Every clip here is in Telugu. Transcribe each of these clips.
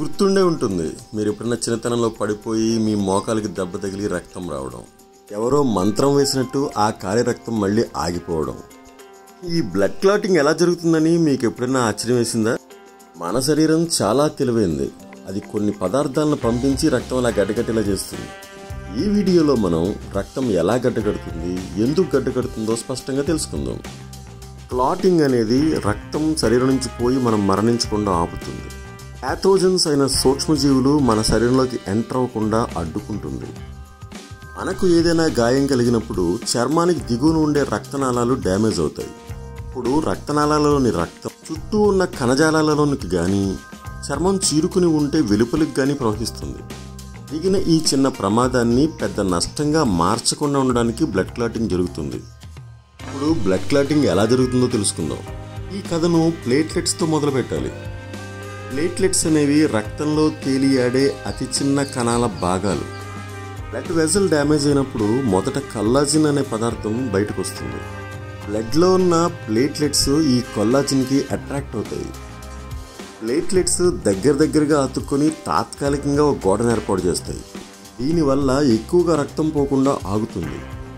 గుర్తుండే ఉంటుంది మీరు ఎప్పుడైనా చిన్నతనంలో పడిపోయి మీ మోకాలికి దెబ్బ తగిలి రక్తం రావడం ఎవరో మంత్రం వేసినట్టు ఆ కాలి రక్తం మళ్ళీ ఆగిపోవడం ఈ బ్లడ్ క్లాటింగ్ ఎలా జరుగుతుందని మీకు ఎప్పుడైనా ఆశ్చర్యం వేసిందా మన శరీరం చాలా తెలివైంది అది కొన్ని పదార్థాలను పంపించి రక్తం అలా గడ్డకట్టేలా చేస్తుంది ఈ వీడియోలో మనం రక్తం ఎలా గడ్డకడుతుంది ఎందుకు గడ్డకడుతుందో స్పష్టంగా తెలుసుకుందాం క్లాటింగ్ అనేది రక్తం శరీరం నుంచి పోయి మనం మరణించకుండా ఆపుతుంది ప్యాథోజన్స్ అయిన సూక్ష్మజీవులు మన శరీరంలోకి ఎంటర్ అవ్వకుండా అడ్డుకుంటుంది మనకు ఏదైనా గాయం కలిగినప్పుడు చర్మానికి దిగువన ఉండే రక్తనాళాలు డ్యామేజ్ అవుతాయి ఇప్పుడు రక్తనాళాలలోని రక్తం చుట్టూ ఉన్న కణజాలాలలోనికి కానీ చర్మం చీరుకుని ఉంటే వెలుపలికి కానీ ప్రవహిస్తుంది దిగిన ఈ చిన్న ప్రమాదాన్ని పెద్ద నష్టంగా మార్చకుండా ఉండడానికి బ్లడ్ క్లాటింగ్ జరుగుతుంది ఇప్పుడు బ్లడ్ క్లాటింగ్ ఎలా జరుగుతుందో తెలుసుకుందాం ఈ కథను ప్లేట్లెట్స్తో మొదలు పెట్టాలి ప్లేట్లెట్స్ అనేవి రక్తంలో తేలియాడే అతి చిన్న కణాల భాగాలు బ్లడ్ వెజల్ డ్యామేజ్ అయినప్పుడు మొదట కల్లాజిన్ అనే పదార్థం బయటకు వస్తుంది బ్లడ్లో ఉన్న ప్లేట్లెట్స్ ఈ కొల్లాజిన్కి అట్రాక్ట్ అవుతాయి ప్లేట్లెట్స్ దగ్గర దగ్గరగా అతుక్కొని తాత్కాలికంగా ఒక గోడను ఏర్పాటు చేస్తాయి దీనివల్ల ఎక్కువగా రక్తం పోకుండా ఆగుతుంది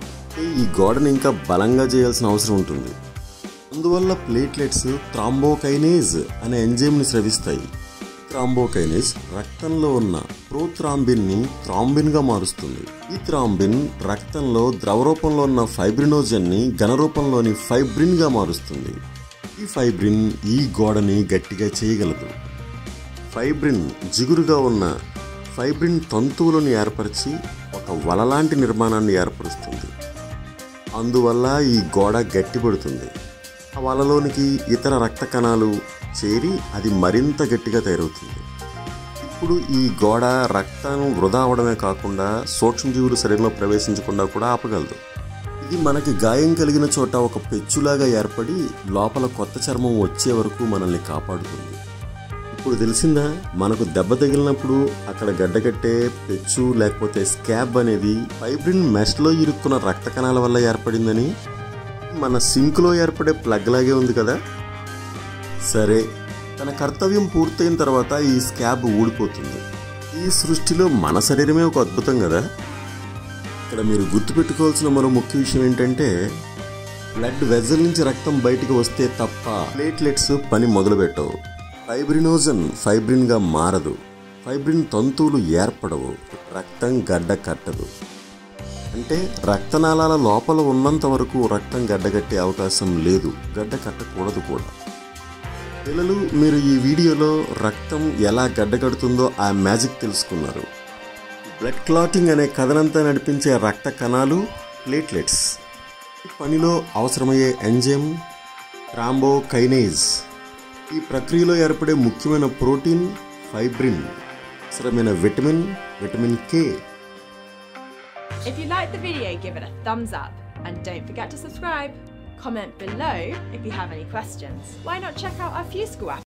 ఈ గోడను ఇంకా బలంగా చేయాల్సిన అవసరం ఉంటుంది అందువల్ల ప్లేట్లెట్స్ థ్రాంబోకైనేజ్ అనే ఎంజైమ్ని స్రవిస్తాయి థ్రాంబోకైనేజ్ రక్తంలో ఉన్న ప్రోథ్రాంబిన్ని థ్రాంబిన్గా మారుస్తుంది ఈ థ్రాంబిన్ రక్తంలో ద్రవ రూపంలో ఉన్న ఫైబ్రినోజన్ని ఘనరూపంలోని ఫైబ్రిన్గా మారుస్తుంది ఈ ఫైబ్రిన్ ఈ గోడని గట్టిగా చేయగలదు ఫైబ్రిన్ జిగురుగా ఉన్న ఫైబ్రిన్ తంతువులను ఏర్పరిచి ఒక వలలాంటి నిర్మాణాన్ని ఏర్పరుస్తుంది అందువల్ల ఈ గోడ గట్టిపడుతుంది ఆ వలలోనికి ఇతర రక్త కణాలు చేరి అది మరింత గట్టిగా తయారవుతుంది ఇప్పుడు ఈ గోడ రక్తం వృధా అవడమే కాకుండా సూక్ష్మజీవులు శరీరంలో ప్రవేశించకుండా కూడా ఆపగలదు ఇది మనకి గాయం కలిగిన చోట ఒక పెచ్చులాగా ఏర్పడి లోపల కొత్త చర్మం వచ్చే వరకు మనల్ని కాపాడుతుంది ఇప్పుడు తెలిసిందా మనకు దెబ్బ తగిలినప్పుడు అక్కడ గడ్డకట్టే పెచ్చు లేకపోతే స్కాబ్ అనేది ఫైబ్రిన్ మెష్లో ఇరుక్కున్న రక్త కణాల వల్ల ఏర్పడిందని మన సింక్లో ఏర్పడే ప్లగ్ లాగే ఉంది కదా సరే తన కర్తవ్యం పూర్తయిన తర్వాత ఈ స్కాబ్ ఊడిపోతుంది ఈ సృష్టిలో మన శరీరమే ఒక అద్భుతం కదా ఇక్కడ మీరు గుర్తుపెట్టుకోవాల్సిన మరో ముఖ్య విషయం ఏంటంటే బ్లడ్ వెజల్ నుంచి రక్తం బయటికి వస్తే తప్ప ప్లేట్లెట్స్ పని మొదలుపెట్టవు ఫైబ్రినోజన్ ఫైబ్రిన్గా మారదు ఫైబ్రిన్ తంతువులు ఏర్పడవు రక్తం గడ్డ కట్టదు అంటే రక్తనాళాల లోపల ఉన్నంత వరకు రక్తం గడ్డగట్టే అవకాశం లేదు గడ్డ కట్టకూడదు కూడా పిల్లలు మీరు ఈ వీడియోలో రక్తం ఎలా గడ్డగడుతుందో ఆ మ్యాజిక్ తెలుసుకున్నారు బ్లడ్ క్లాటింగ్ అనే కథనంతా నడిపించే రక్త కణాలు ప్లేట్లెట్స్ ఈ పనిలో అవసరమయ్యే ఎంజైమ్ ట్రాంబోకైనేజ్ ఈ ప్రక్రియలో ఏర్పడే ముఖ్యమైన ప్రోటీన్ ఫైబ్రిన్ అవసరమైన vitamin vitamin K If you liked the video, give it a thumbs up and don't forget to subscribe. Comment below if you have any questions. Why not check out our Fuse School app?